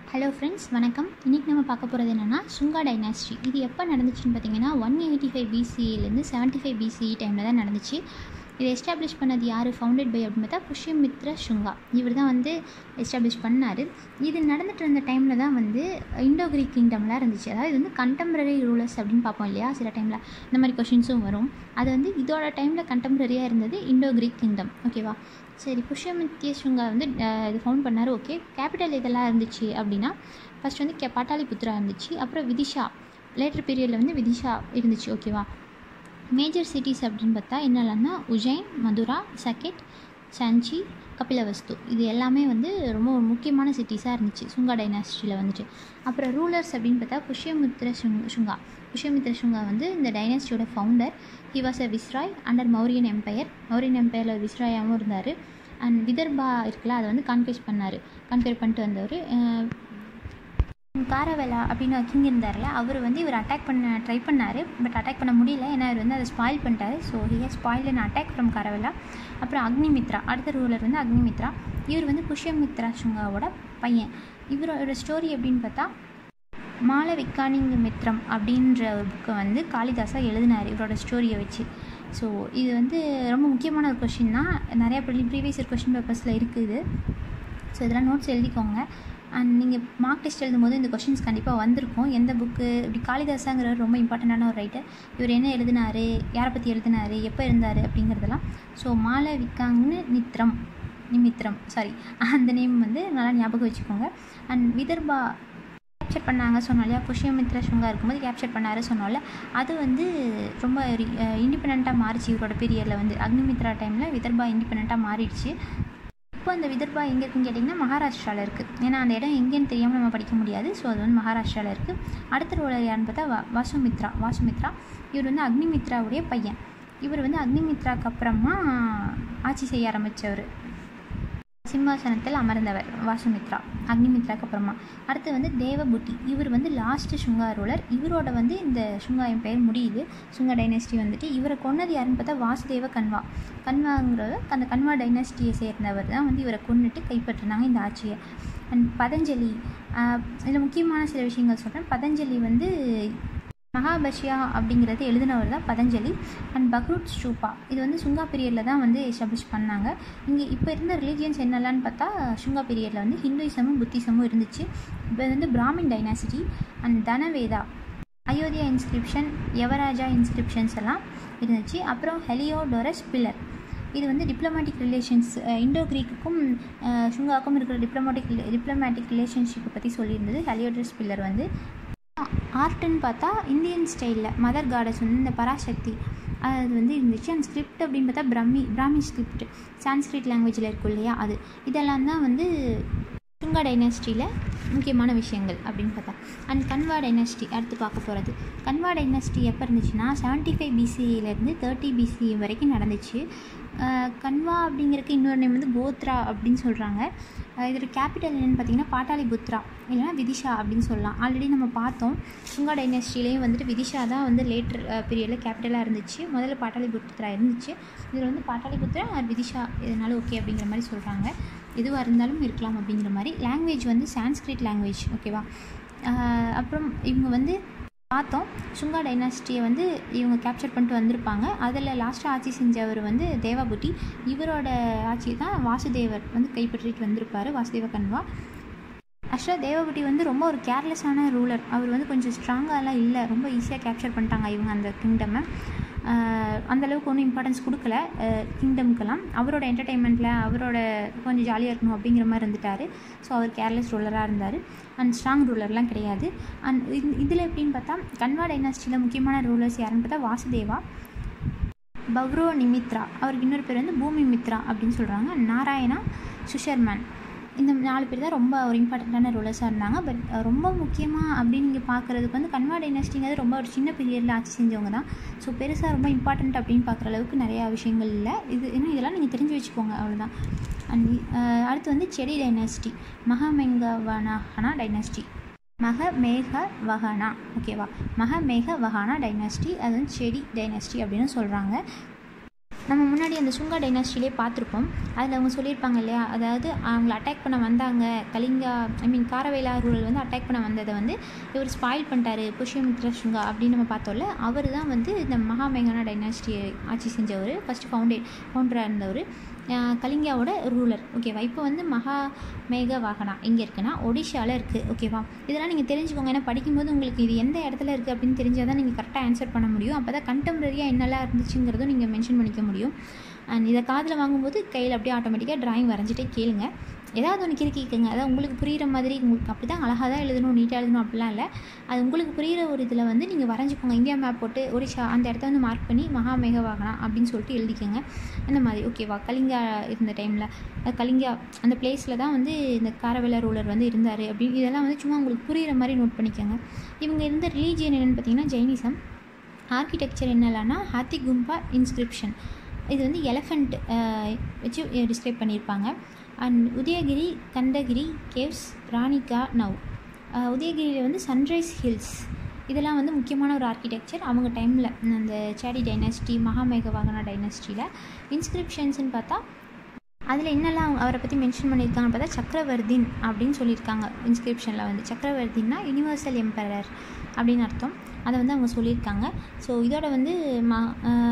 hello friends வணக்கம் இன்றைக்கி நம்ம பார்க்க போகிறது என்னென்னா சுங்கா டைனாஸ்டி இது எப்போ நடந்துச்சுன்னு பார்த்தீங்கன்னா ஒன் எயிட்டி ஃபைவ் பிசியிலேருந்து செவன்ட்டி ஃபைவ் பிசிஇ டைமில் தான் நடந்துச்சு இதை எஸ்டாப்ளிஷ் பண்ணது யார் ஃபவுண்டட் பை அப்படின்னு பார்த்தா புஷ்யமித்ர சுங்கா இவர் தான் வந்து எஸ்டாப்ளிஷ் பண்ணார் இது நடந்துட்டு இருந்த டைமில் தான் வந்து இண்டோ கிரீக் கிங்டம்லாம் இருந்துச்சு அதாவது இது வந்து கண்டெம்பரரி ரூலர்ஸ் அப்படின்னு பார்ப்போம் இல்லையா சில டைமில் இந்த மாதிரி கொஷின்ஸும் வரும் அது வந்து இதோட டைமில் கண்டெம்பரரியாக இருந்தது இண்டோ கிரீக் கிங்டம் ஓகேவா சரி புஷ்யமித்ய சுங்கா வந்து அஹ், இது ஃபவுண்ட் பண்ணார் ஓகே கேபிட்டல் இதெல்லாம் இருந்துச்சு அப்படின்னா ஃபர்ஸ்ட் வந்து கே பாட்டாளிபுத்ரா இருந்துச்சு அப்புறம் விதிஷா லேட்டர் பீரியடில் வந்து விதிஷா இருந்துச்சு ஓகேவா மேஜர் சிட்டிஸ் அப்படின்னு பார்த்தா என்னெல்லாம்னா உஜ்ஜைன் மதுரா சக்கெட் சஞ்சி கபிலவஸ்து இது எல்லாமே வந்து ரொம்ப ஒரு முக்கியமான சிட்டிஸாக இருந்துச்சு சுங்கா டைனாஸ்டியில் வந்துட்டு அப்புறம் ரூலர்ஸ் அப்படின்னு பார்த்தா புஷ்யமித்ர சுங் சுங்கா புஷ்யமித்ர சுங்கா வந்து இந்த டைனாஸ்டியோட founder he was a viceroy under Mauryan empire Mauryan எம்பையரில் ஒரு விஸ்ராயாகவும் இருந்தார் அண்ட் விதர்பா இருக்குல்ல அதை வந்து கான்கேஸ் பண்ணார் கான்கேர் பண்ணிட்டு வந்தவர் காரவேலா அப்படின்னு கிங் இருந்தார்ல அவர் வந்து இவர் அட்டாக் பண்ண ட்ரை பண்ணார் பட் அட்டாக் பண்ண முடியல ஏன்னா இவர் வந்து அதை ஸ்பாயில் பண்ணிட்டாரு so he has spoil and attack from Kharavela அப்புறம் அக்னிமித்ரா அடுத்த ரூலர் வந்து அக்னிமித்ரா இவர் வந்து புஷ்யமித்ரா சுங்காவோட பையன் இவரோட ஸ்டோரி எப்படின்னு பார்த்தா மால விக்கானிங்க மித்ரம் அப்படின்ற ஒரு புக்கை வந்து காளிதாசா எழுதினார் இவரோட ஸ்டோரியை வச்சு ஸோ இது வந்து ரொம்ப முக்கியமான ஒரு கொஷின் தான் நிறையா ப்ரீவியஸ் இயர் கொஷின் பேப்பர்ஸில் இருக்குது ஸோ இதெல்லாம் நோட்ஸ் எழுதிக்கோங்க அண்ட் நீங்கள் மார்க் டெஸ்ட் எழுதும்போது இந்த கொஷின்ஸ் கண்டிப்பாக வந்திருக்கும் எந்த புக்கு இப்படி காளிதாசாங்கிறவர் ரொம்ப இம்பார்ட்டண்ட்டான ஒரு ரைட்டர் இவர் என்ன எழுதினார் யாரை பற்றி எழுதினார் எப்போ இருந்தார் அப்படிங்கிறதெல்லாம் ஸோ மாலை விக்காங்னு நித்ரம் நிமித்ரம் சாரி அந்த நேம் வந்து நல்லா ஞாபகம் வச்சுக்கோங்க அண்ட் விதர்பா கேப்சர் பண்ணாங்க சொன்னோம் இல்லையா புஷ்யமித்ர சுங்கா இருக்கும்போது கேப்சர் பண்ணாரு சொன்னோம்ல அது வந்து ரொம்ப இண்டிபெண்ட்டாக மாறிச்சு இவரோட பீரியடில் வந்து அக்னிமித்ரா டைமில் விதர்பா இண்டிபெண்ட்டாக மாறிடுச்சு இப்போ அந்த விதர்பா எங்கே இருக்குன்னு கேட்டிங்கன்னா மகாராஷ்டிராவில் இருக்குது ஏன்னா அந்த இடம் எங்கேன்னு தெரியாமல் நம்ம படிக்க முடியாது ஸோ அது வந்து மகாராஷ்டிராவில் இருக்குது அடுத்த ரூலர் யாருன்னு பார்த்தா வா வாசுமித்ரா வாசுமித்ரா இவர் வந்து அக்னிமித்ராவுடைய பையன் இவர் வந்து அக்னிமித்ராக்கு அப்புறமா ஆட்சி செய்ய ஆரம்பித்தவர் சிம்மாசனத்தில் அமர்ந்தவர் வாசுமித்ரா அக்னிமித்ராக்கு அப்புறமா அடுத்து வந்து தேவபுட்டி இவர் வந்து லாஸ்ட் சுங்கா ரூலர் இவரோட வந்து இந்த சுங்கா என் பெயர் முடியுது சுங்கா டைனஸ்டி வந்துட்டு இவரை கொன்னது யாருன்னு பார்த்தா வாசுதேவ கன்வா கன்வாங்கிறவர் அந்த கன்வா டைனஸ்டியை சேர்ந்தவர் தான் வந்து இவரை கொன்னுட்டு கைப்பற்றினாங்க இந்த ஆட்சியை அண்ட் பதஞ்சலி இதில் முக்கியமான சில விஷயங்கள் சொல்கிறேன் பதஞ்சலி வந்து மகாபஷ்யா அப்படிங்கிறது எழுதினவர் தான் பதஞ்சலி அண்ட் பக்ரூட் ஸ்டூப்பா இது வந்து சுங்கா பீரியடில் தான் வந்து எஸ்டாப்ளிஷ் பண்ணாங்க இங்கே இப்போ இருந்த ரிலீஜியன்ஸ் என்னெல்லாம்னு பார்த்தா சுங்கா பீரியடில் வந்து ஹிந்துயிசமும் புத்திசமும் இருந்துச்சு இப்போ வந்து Brahmin dynasty and Dhanadeva Ayodhya inscription Yavaraja inscriptions எல்லாம் இருந்துச்சு அப்புறம் ஹெலியோடோரஸ் பில்லர் இது வந்து டிப்ளமேட்டிக் ரிலேஷன்ஸ் இண்டோ கிரீக்குக்கும் சுங்காக்கும் இருக்கிற டிப்ளமேட்டிக் டிப்ளமேட்டிக் ரிலேஷன்ஷிப்பை பற்றி சொல்லியிருந்தது ஹெலியோடரஸ் பில்லர் வந்து ஆர்ட்டுன்னு பார்த்தா இந்தியன் ஸ்டைலில் மதர் காடஸ் வந்து இந்த பராசக்தி அது வந்து இருந்துச்சு அந்த ஸ்கிரிப்ட் அப்படின்னு பார்த்தா பிரம்மி பிராமி ஸ்கிரிப்ட் சான்ஸ்கிரிட் லாங்குவேஜில் இருக்கும் இல்லையா அது இதெல்லாம் தான் வந்து சுங்கா டைனாஸ்டியில் முக்கியமான விஷயங்கள் அப்படின்னு பார்த்தா அண்ட் கன்வா டைனாஸ்டி அடுத்து பார்க்க போகிறது கன்வா டைனாஸ்டி எப்போ இருந்துச்சுன்னா செவன்ட்டி ஃபைவ் பிசியிலேருந்து தேர்ட்டி பிசி வரைக்கும் நடந்துச்சு அஹ் கன்வா அப்படிங்கிறதுக்கு இன்னொரு நேம் வந்து கோத்ரா அப்படின்னு சொல்கிறாங்க இதோட கேபிட்டல் என்னென்னு பார்த்தீங்கன்னா பாட்டாளிபுத்ரா இல்லைன்னா விதிஷா அப்படின்னு சொல்லலாம் ஆல்ரெடி நம்ம பார்த்தோம் சுங்கா டைனாஸ்டிலையும் வந்துட்டு விதிஷா தான் வந்து லேட்டர் பீரியடில் கேபிட்டலாக இருந்துச்சு முதல்ல பாட்டாளிபுத்ரா இருந்துச்சு இதில் வந்து பாட்டாளிபுத்ரா ஆர் விதிஷா இதனால ஓகே அப்படிங்கிற மாதிரி சொல்கிறாங்க எதுவாக இருந்தாலும் இருக்கலாம் அப்படிங்கிற மாதிரி லாங்குவேஜ் வந்து சான்ஸ்கிரிட் லாங்குவேஜ் ஓகேவா ஆஹ் அப்புறம் இவங்க வந்து பார்த்தோம் சுங்கா டைனாஸ்டியை வந்து இவங்க கேப்சர் பண்ணிட்டு வந்திருப்பாங்க அதில் லாஸ்ட்டாக ஆட்சி செஞ்சவர் வந்து தேவாபுட்டி இவரோட ஆட்சியை தான் வாசுதேவர் வந்து கைப்பற்றிட்டு வந்திருப்பார் வாசுதேவ கன்வா ஆக்சுவலாக தேவகுட்டி வந்து ரொம்ப ஒரு கேர்லெஸ்ஸான ரூலர் அவர் வந்து கொஞ்சம் ஸ்ட்ராங்காலாம் இல்லை ரொம்ப ஈஸியாக கேப்சர் பண்ணிட்டாங்க இவங்க அந்த கிங்டம்மை அந்தளவுக்கு ஒன்றும் இம்பார்ட்டன்ஸ் கொடுக்கல கிங்டம்க்கெல்லாம் அவரோட என்டர்டெயின்மெண்ட்டில் அவரோட கொஞ்சம் ஜாலியாக இருக்கணும் அப்படிங்கிற மாதிரி இருந்துட்டார் ஸோ அவர் கேர்லெஸ் ரூலராக இருந்தார் அண்ட் ஸ்ட்ராங் ரூலர்லாம் கிடையாது அண்ட் இதில் எப்படின்னு பார்த்தா கன்வா டைனாஸ்டியில் முக்கியமான ரூலர்ஸ் யாருன்னு பார்த்தா வாசுதேவா பவ்ரோ நிமித்ரா அவருக்கு இன்னொரு பேர் வந்து பூமி மித்ரா அப்படின்னு சொல்கிறாங்க நாராயணா சுஷர்மன் இந்த நாலு பேர் தான் ரொம்ப ஒரு இம்பார்ட்டண்ட்டான ரூலர்ஸாக இருந்தாங்க பட் ரொம்ப முக்கியமாக அப்படின்னு நீங்கள் பார்க்குறதுக்கு வந்து கன்வா டைனாஸ்டிங்கிறது ரொம்ப ஒரு சின்ன பீரியடில் ஆட்சி செஞ்சவங்க தான் ஸோ பெருசாக ரொம்ப இம்பார்ட்டண்ட் அப்படின்னு பார்க்குற அளவுக்கு நிறையா விஷயங்கள் இல்லை இது ஏன்னா இதெல்லாம் நீங்கள் தெரிஞ்சு வச்சுக்கோங்க அவ்வளோதான் அண்ட் அடுத்து வந்து செடி டைனாஸ்டி மகாமெங்கவனஹனா டைனாஸ்டி மக மேக வஹனா ஓகேவா மக மேக வஹானா டைனாஸ்டி அது வந்து செடி டைனாஸ்டி அப்படின்னு சொல்கிறாங்க நம்ம முன்னாடி அந்த சுங்கா டைனாஸ்டிலே பார்த்துருப்போம் அதில் அவங்க சொல்லியிருப்பாங்க இல்லையா அதாவது அவங்கள அட்டாக் பண்ண வந்தாங்க Kalinga I mean Kharavela ruler வந்து அட்டாக் பண்ண வந்ததை வந்து இவர் ஸ்பாயில் பண்ணிட்டாரு புஷ்யமித்ர சுங்கா அப்படின்னு நம்ம பார்த்தோம்ல அவர் தான் வந்து இந்த மகாமேகனா டைனாஸ்டியை ஆட்சி செஞ்சவர் ஃபஸ்ட்டு ஃபவுண்டே ஃபவுண்டராக இருந்தவர் கலிங்காவோட ரூலர் ஓகேவா இப்போ வந்து மகா மேக வாகனா எங்கே இருக்குன்னா ஒடிஷாவில் இருக்குது ஓகேவா இதெல்லாம் நீங்கள் தெரிஞ்சுக்கோங்க ஏன்னா படிக்கும்போது உங்களுக்கு இது எந்த இடத்துல இருக்குது அப்படின்னு தெரிஞ்சால் தான் நீங்கள் கரெக்டாக ஆன்சர் பண்ண முடியும் அப்போ தான் கண்டெம்பரரியாக என்னெல்லாம் இருந்துச்சுங்கிறதும் நீங்கள் மென்ஷன் பண்ணிக்க முடியும் அண்ட் இதை காதில் வாங்கும்போது கையில் அப்படியே ஆட்டோமேட்டிக்காக ட்ராயிங் வரைஞ்சிட்டே கேளுங்க ஏதாவது ஒன்று கிறுக்கிக்கங்க அதாவது உங்களுக்கு புரிகிற மாதிரி உங்களுக்கு அப்படி தான் அழகாக தான் எழுதணும் நீட்டாக எழுதணும் அப்படிலாம் இல்லை அது உங்களுக்கு புரிகிற ஒரு இதில் வந்து நீங்கள் வரைஞ்சிக்கோங்க இந்தியா மேப் போட்டு ஒடிஷா அந்த இடத்த வந்து மார்க் பண்ணி மகா மேக வாகனா அப்படின்னு சொல்லிட்டு எழுதிக்கோங்க அந்த மாதிரி ஓகேவா கலிங்கா இருந்த டைமில் கலிங்கா அந்த பிளேஸில் தான் வந்து இந்த காரவேலா ரூலர் வந்து இருந்தார் அப்படின்னு இதெல்லாம் வந்து சும்மா உங்களுக்கு புரிகிற மாதிரி நோட் பண்ணிக்கோங்க இவங்க இருந்த ரிலீஜியன் என்னென்னு பார்த்தீங்கன்னா ஜெயினிசம் ஆர்கிடெக்சர் என்னலான்னா ஹாத்தி கும்பா இன்ஸ்கிரிப்ஷன் இது வந்து எலஃபண்ட் வச்சு டிஸ்கிரைப் பண்ணியிருப்பாங்க அண்ட் உதயகிரி கண்டகிரி கேவ்ஸ் ராணிகா நவ் உதயகிரியில் வந்து சன்ரைஸ் ஹில்ஸ் இதெல்லாம் வந்து முக்கியமான ஒரு ஆர்கிடெக்சர் அவங்க டைமில் அந்த சேடி டைனாஸ்டி மகாமேகவாகனா டைனாஸ்டியில் இன்ஸ்கிரிப்ஷன்ஸ்னு பார்த்தா அதில் என்னெல்லாம் அவங்க அவரை பற்றி மென்ஷன் பண்ணியிருக்காங்கன்னு பார்த்தா சக்கரவர்த்தின் அப்படின்னு சொல்லியிருக்காங்க இன்ஸ்கிரிப்ஷனில் வந்து சக்கரவர்த்தின்னா யூனிவர்சல் எம்பரர் அப்படின்னு அர்த்தம் அதை வந்து அவங்க சொல்லியிருக்காங்க ஸோ இதோட வந்து மா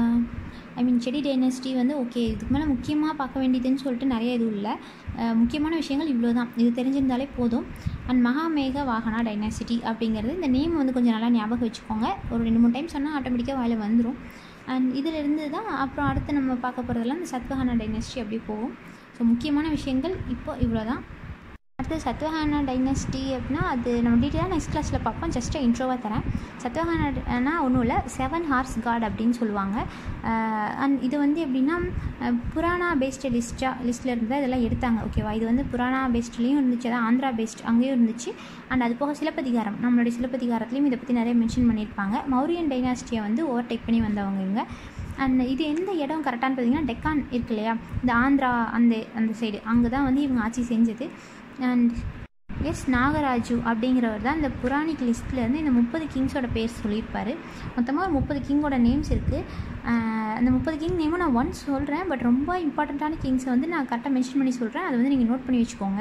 ஐ மீன் செடி டைனஸ்டி வந்து ஓகே இதுக்கு மேலே முக்கியமாக பார்க்க வேண்டியதுன்னு சொல்லிட்டு நிறைய இது இல்லை முக்கியமான விஷயங்கள் இவ்வளோ தான் இது தெரிஞ்சிருந்தாலே போதும் அண்ட் மகாமேக வாகனா டைனாசிட்டி அப்படிங்கிறது இந்த நேம் வந்து கொஞ்சம் நல்லா ஞாபகம் வச்சுக்கோங்க ஒரு ரெண்டு மூணு டைம் சொன்னால் ஆட்டோமேட்டிக்காக வாயில் வந்துடும் அண்ட் இதிலிருந்து தான் அப்புறம் அடுத்து நம்ம பார்க்க போகிறதெல்லாம் இந்த சத்வஹானா டைனஸ்டி அப்படியே போகும் ஸோ முக்கியமான விஷயங்கள் இப்போ இவ்வளோ தான் அடுத்து சத்வஹானா டைனஸ்டி அப்படின்னா அது நம்ம டீட்டெயிலாக நெக்ஸ்ட் கிளாஸில் பார்ப்போம் ஜஸ்ட்டு இன்ட்ரோவாக தரேன் சத்வஹானா ஒன்றும் இல்லை செவன் ஹார்ஸ் காட் அப்படின்னு சொல்லுவாங்க அண்ட் இது வந்து எப்படின்னா புராணா பேஸ்டு லிஸ்ட்டாக லிஸ்ட்டில் இருந்து தான் இதெல்லாம் எடுத்தாங்க ஓகேவா இது வந்து புராணா பேஸ்ட்லேயும் இருந்துச்சு அதான் ஆந்திரா பேஸ்ட் அங்கேயும் இருந்துச்சு அண்ட் அது போக சிலப்பதிகாரம் நம்மளுடைய சிலப்பதிகாரத்துலேயும் இதை பற்றி நிறைய மென்ஷன் பண்ணியிருப்பாங்க மௌரியன் டைனாஸ்டியை வந்து ஓவர்டேக் பண்ணி வந்தவங்க இவங்க அண்ட் இது எந்த இடம் கரெக்டானு பார்த்தீங்கன்னா டெக்கான் இருக்கு இல்லையா இந்த ஆந்திரா அந்த அந்த சைடு அங்கே தான் வந்து இவங்க ஆட்சி செஞ்சது அண்ட் எஸ் நாகராஜு அப்படிங்கிறவர் தான் இந்த புராணிக் லிஸ்ட்டில் இருந்து இந்த முப்பது கிங்ஸோட பேர் சொல்லியிருப்பார் மொத்தமாக ஒரு முப்பது கிங்கோட நேம்ஸ் இருக்குது அந்த முப்பது கிங் நேமும் நான் ஒன்ஸ் சொல்கிறேன் பட் ரொம்ப இம்பார்ட்டண்ட்டான கிங்ஸை வந்து நான் கரெக்டாக மென்ஷன் பண்ணி சொல்கிறேன் அதை வந்து நீங்கள் நோட் பண்ணி வச்சுக்கோங்க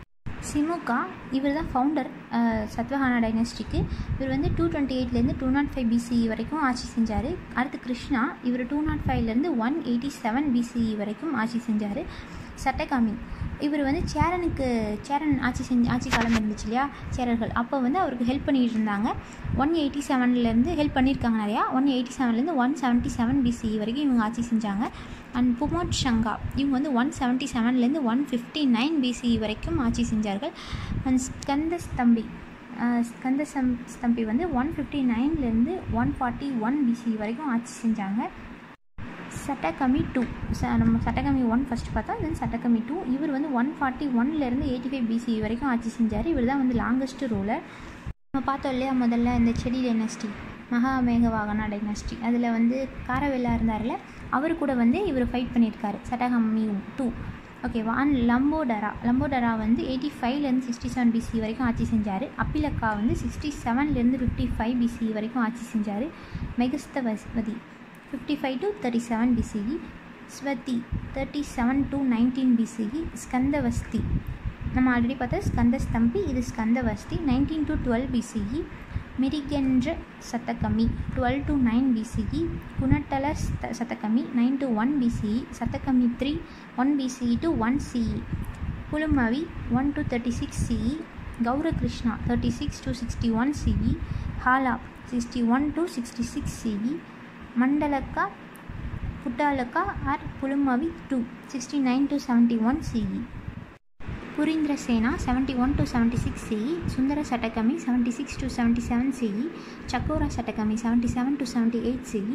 சிமுகா இவர் தான் ஃபவுண்டர் சத்வஹானா டைனஸ்டிக்கு இவர் வந்து டூ டுவெண்ட்டி எயிட்லேருந்து டூ நாட் ஃபைவ் பிசிஇ வரைக்கும் ஆட்சி செஞ்சார் அடுத்து கிருஷ்ணா இவர் டூ நாட் ஃபைவ்லேருந்து ஒன் எயிட்டி செவன் பிசிஇ வரைக்கும் ஆட்சி செஞ்சார் சட்டகாமி இவர் வந்து சேரனுக்கு சேரன் ஆட்சி செஞ்சு ஆட்சி காலம் இருந்துச்சு இல்லையா சேரர்கள் அப்போ வந்து அவருக்கு ஹெல்ப் பண்ணிகிட்டு இருந்தாங்க ஒன் எயிட்டி செவன்லேருந்து ஹெல்ப் பண்ணியிருக்காங்க நிறையா ஒன் எயிட்டி செவன்லேருந்து ஒன் செவன்ட்டி செவன் பிசிஇ வரைக்கும் இவங்க ஆட்சி செஞ்சாங்க அண்ட் புமோட் ஷங்கா இவங்க வந்து ஒன் செவன்ட்டி செவன்லேருந்து ஒன் ஃபிஃப்டி நைன் பிசிஇ வரைக்கும் ஆட்சி செஞ்சார்கள் and Skandastambhi Skandastambhi வந்து ஒன் ஃபிஃப்டி நைன்லேருந்து ஒன் ஃபார்ட்டி ஒன் பிசி வரைக்கும் ஆட்சி செஞ்சாங்க சட்டகமி டூ ச நம்ம சட்டகமி ஒன் ஃபஸ்ட் பார்த்தா தென் சட்டகமி டூ இவர் வந்து ஒன் ஃபார்ட்டி ஒன்லேருந்து எயிட்டி ஃபைவ் பிசி வரைக்கும் ஆட்சி செஞ்சார் இவர் தான் வந்து லாங்கஸ்ட் ரூலர் நம்ம பார்த்தோம் இல்லையா முதல்ல இந்த செடி டைனஸ்டி மகாமேகவாகனா டைனஸ்டி அதில் வந்து காரவேலா இருந்தார்ல அவர் கூட வந்து இவர் ஃபைட் பண்ணியிருக்காரு சட்டகமி டூ ஓகேவா அண்ட் லம்போடரா லம்போடரா வந்து எயிட்டி ஃபைவ்லேருந்து சிக்ஸ்டி செவன் பிசி வரைக்கும் ஆட்சி செஞ்சார் அப்பிலக்கா வந்து சிக்ஸ்டி செவன்லேருந்து ஃபிஃப்டி ஃபைவ் பிசி வரைக்கும் ஆட்சி செஞ்சார் Meghasvati fifty five to thirty seven BCE Svati thirty seven to nineteen BCE Skandasvati நம்ம ஆல்ரெடி பார்த்தா ஸ்கந்தஸ்தம்பி இது Skandasvati nineteen to twelve BCE Mrigendra Satakarni twelve to nine BCE Kuntala Satakarni nine to one BCE Satakarni three one BCE to one CE Pulumavi one to thirty six CE Gaurakrishna thirty six to sixty one CE Hala sixty one to sixty six CE Mandalaka Puttalaka or Pulumavi two sixty nine to seventy one CE Purindrasena seventy one to seventy six CE Sundara Satakarni seventy six to seventy seven CE Chakora Satakarni seventy seven to seventy eight CE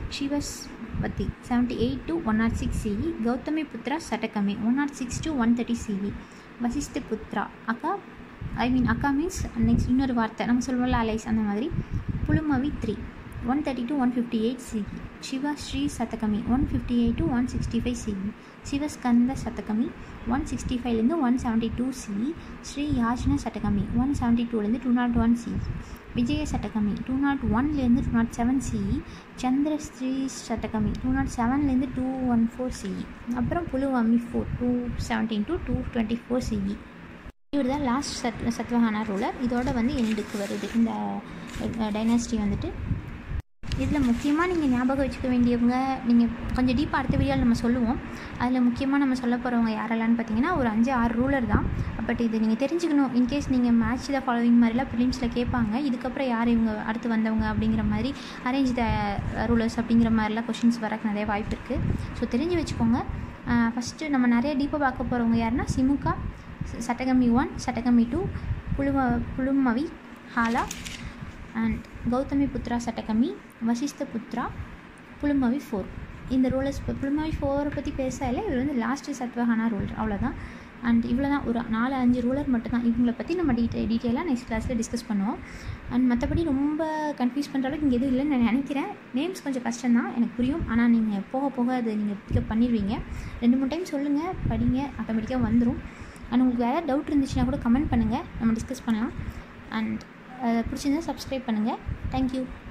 Shivasvati seventy eight to one nought six CE Gautamiputra Satakarni one nought six to one thirty CE Vasishthiputra aka I மீன் அக்கா means next இன்னொரு வார்த்தை நம்ம சொல்லுவோம்ல alias அந்த மாதிரி Pulumavi three one thirty to one fifty eight CE Shiva Sri Satakarni one fifty eight to one sixty five CE Shivaskanda Satakarni one sixty ஃபைவ்லேருந்து one seventy two CE Sri Yajna Satakarni one seventy டூலேருந்து two nought one CE Vijaya Satakarni two nought ஒன்லேருந்து two nought seven CE Chandrasri Satakarni two nought செவன்லேருந்து two one four CE அப்புறம் Pulumavi four two seventeen to two twenty four CE இவர் தான் last சத் சத்வஹானா ruler இதோட வந்து எண்டுக்கு வருது இந்த டைனாஸ்டி வந்துட்டு இதில் முக்கியமாக நீங்கள் ஞாபகம் வச்சுக்க வேண்டியவங்க நீங்கள் கொஞ்சம் டீப்பாக அடுத்த வீடியோவில் நம்ம சொல்லுவோம் அதில் முக்கியமாக நம்ம சொல்ல போகிறவங்க யாரெல்லாம்னு பார்த்தீங்கன்னா ஒரு அஞ்சு ஆறு ரூலர் தான் பட் இது நீங்கள் தெரிஞ்சுக்கணும் இன்கேஸ் நீங்கள் மேட்ச் த ஃபாலோவிங் மாதிரிலாம் ப்ரிலிம்ஸில் கேட்பாங்க இதுக்கப்புறம் யார் இவங்க அடுத்து வந்தவங்க அப்படிங்கிற மாதிரி அரேஞ்ச் த ரூலர்ஸ் அப்படிங்கிற மாதிரிலாம் கொஷின்ஸ் வரக்கு நிறைய வாய்ப்பு இருக்குது ஸோ தெரிஞ்சு வச்சுக்கோங்க ஃபஸ்ட்டு நம்ம நிறைய டீப்பாக பார்க்க போகிறவங்க யாருன்னா சிமுகா சட்டகமி ஒன் சட்டகமி டூ புழும Pulumavi Hala and Gautamiputra Satakarni Vasishthiputra Pulumavi four இந்த ரூலர்ஸ் புலுமவி ஃபோரை பற்றி பேசல இவர் வந்து லாஸ்ட்டு சத்வஹானா ரூலர் அவ்வளோதான் அண்ட் இவ்வளோ தான் ஒரு நாலு அஞ்சு ரூலர் மட்டும்தான் இவங்களை பற்றி நம்ம டீட்டெ டீட்டெயிலாக நெக்ஸ்ட் கிளாஸில் டிஸ்கஸ் பண்ணுவோம் அண்ட் மற்றபடி ரொம்ப கன்ஃபியூஸ் பண்ணுற அளவுக்கு இங்கே எதுவும் இல்லைன்னு நான் நினைக்கிறேன் நேம்ஸ் கொஞ்சம் கஷ்டம் தான் எனக்கு புரியும் ஆனால் நீங்கள் போக போக அது நீங்கள் பிக்கப் பண்ணிடுவீங்க ரெண்டு மூணு டைம் சொல்லுங்கள் படிங்க ஆட்டோமேட்டிக்காக வந்துடும் அண்ட் உங்களுக்கு வேறு டவுட் இருந்துச்சுன்னா கூட கமெண்ட் பண்ணுங்கள் நம்ம டிஸ்கஸ் பண்ணலாம் அண்ட் பிடிச்சிருந்தா சப்ஸ்கிரைப் பண்ணுங்கள் தேங்க்யூ